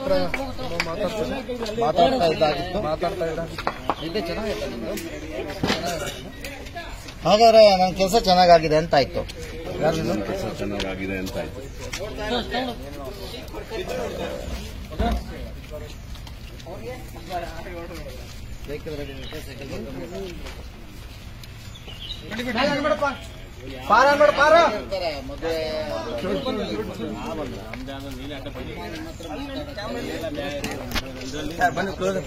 ಅಭಿಪ್ರಾಯ ಮಾತಾಡ್ತಾ ಇದ್ದಾಗಿತ್ತು ಮಾತಾಡ್ತಾ ಇದ್ದ ನಿದ್ದೆ ಚೆನ್ನಾಗಿತ್ತು ನಿಮ್ದು ಹಾಗಾದ್ರೆ ನನ್ನ ಕೆಲಸ ಚೆನ್ನಾಗಾಗಿದೆ ಅಂತ ಆಯ್ತು ಯಾರ್ದು? ಕೆಲಸ ಚೆನ್ನಾಗಾಗಿದೆ ಅಂತ ಆಯ್ತು ಸೈಕಲ್ ರೆಡಿ ಇರುತ್ತೆ, ಸೈಕಲ್ ತಗೊಂಡು ಪಾರ ನೋಡು ಪಾರ ಇರ್ತಾರೆ, ಮದುವೆ ಬನ್ನಿ ಕ್ಲೋಸ್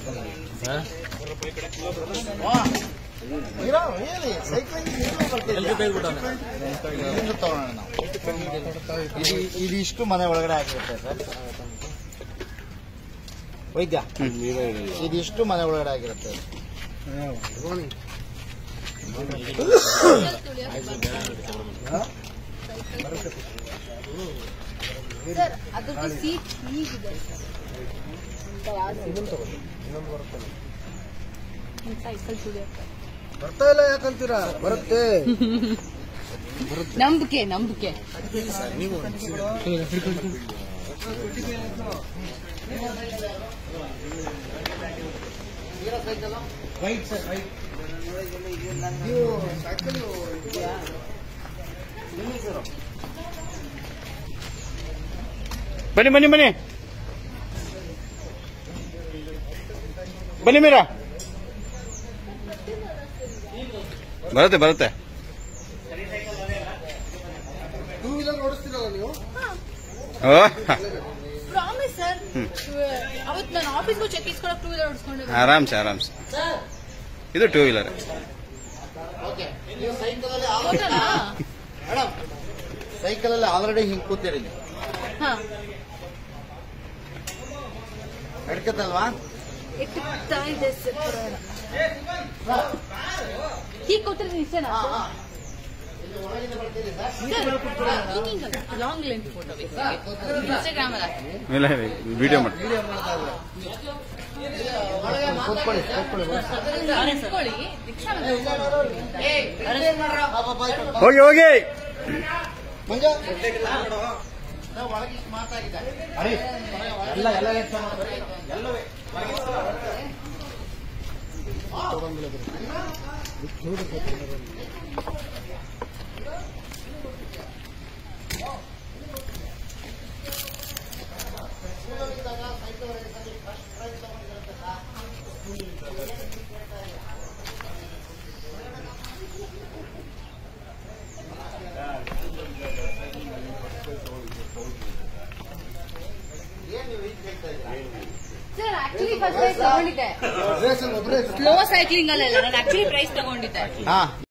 ಇರೋ, ಹೇಳಿ, ಸೈಕ್ಲಿಂಗ್ ಇಲ್ಲೂ ಬರ್ತಿದ್ಯಾ? ಇಲ್ಲಿಂದ ತಗೊಳ್ಳೋಣ ನಾವು ಇದು ಇದು ಇಷ್ಟು ಮನೆ ಒಳಗಡೆ ಆಗಿರುತ್ತೆ ಸರ್ ವೈದ್ಯ ನೀವೇ ಹೇಳಿಲ್ಲ ಇದು ಇಷ್ಟು ಮನೆ ಒಳಗಡೆ ಆಗಿರುತ್ತೆ ಸರ್ ಅದ್ರದ್ದು ಸೀಟ್ ಹೀಗಿದೆ ಸೈಕಲ್ ತುಳಿಯುತ್ತೆ ಬರ್ತಾ ಇಲ್ಲ ಯಾಕಂತೀರಾ ಬರುತ್ತೆ ನಂಬಿಕೆ ನಂಬಿಕೆ ರೈಟ್ ಸರ್ ರೈಟ್ ಬನ್ನಿ ಬನ್ನಿ ಬನ್ನಿ ಬನ್ನಿ ಮೀರಾ ಬರುತ್ತೆ ಬರುತ್ತೆ ಟೂ ವೀಲರ್ ಓಡಿಸ್ತೀರಲ್ಲ ನೀವು ಓ ಪ್ರಾಮಿಸ್ ಸರ್ ಅವತ್ತು ನಾನು ಆಫೀಸ್ಗೂ ಚೆಕ್ ಇಸ್ಕೊಳಕ್ ಟೂ ವೀಲರ್ ಓಡಿಸ್ಕೊಂಡಿದ್ದೆ ಆರಾಮ್ಸೆ ಆರಾಮ್ಸೆ ಇದು ಟೂ ವೀಲರ್ ಓಕೆ ನೀವು ಸೈಕಲಲ್ಲಿ ಆಲ್ರೆಡಿ ಮೇಡಮ್ ಸೈಕಲಲ್ಲಿ ಆಲ್ರೆಡಿ ಹಿಂಗೆ ಕೂತೀರಿ ನೀವು ಹಾ ನಡ್ಕತ್ತಲ್ವಾ ಎಟ್ಟುತ್ತಾ ಇದೆ ಸರ್ ಹೀಗೆ ಕೂತ್ರೆ ನಿಜನಾ ಲಾಂಗ್ ಲೆಂತ್ ಫೋಟೋ ಇನ್ಸ್ಟಾಗ್ರಾಮ್ ಅಲ್ಲಿ ಇಲ್ಲ ವಿಡಿಯೋ ಮಾಡಿ ಕೂತ್ಕೊಳ್ಳಿ ಕೂತ್ಕೊಳ್ಳಿ ನಿಂತ್ಕೊಳ್ಳಿ ರಿಕ್ಷಾ ಹೋಗಿ ಹೋಗಿ ಮಂಜ ನಾವು ಒಳಗೆ ಇಷ್ಟು ಮಾತಾಗಿದೆ ಅರೆ ಎಲ್ಲ ಎಲ್ಲ ಎಷ್ಟು ಮಾಡ್ತಾರೆ? ಎಲ್ಲವೇ ಸರ್ ಆಕ್ಚುಲಿ ಫಸ್ಟ್ ಪ್ರೈಸ್ ತಗೊಂಡಿದ್ದೆ ರೇಸಲ್ಲಿ ಒಬ್ಬರೇ ಸ್ಲೋ ಸೈಕ್ಲಿಂಗ್ ಅಲ್ಲ ನಾನು ಆಕ್ಚುಲಿ ಪ್ರೈಸ್ ತಗೊಂಡಿದ್ದೆ ಹಾ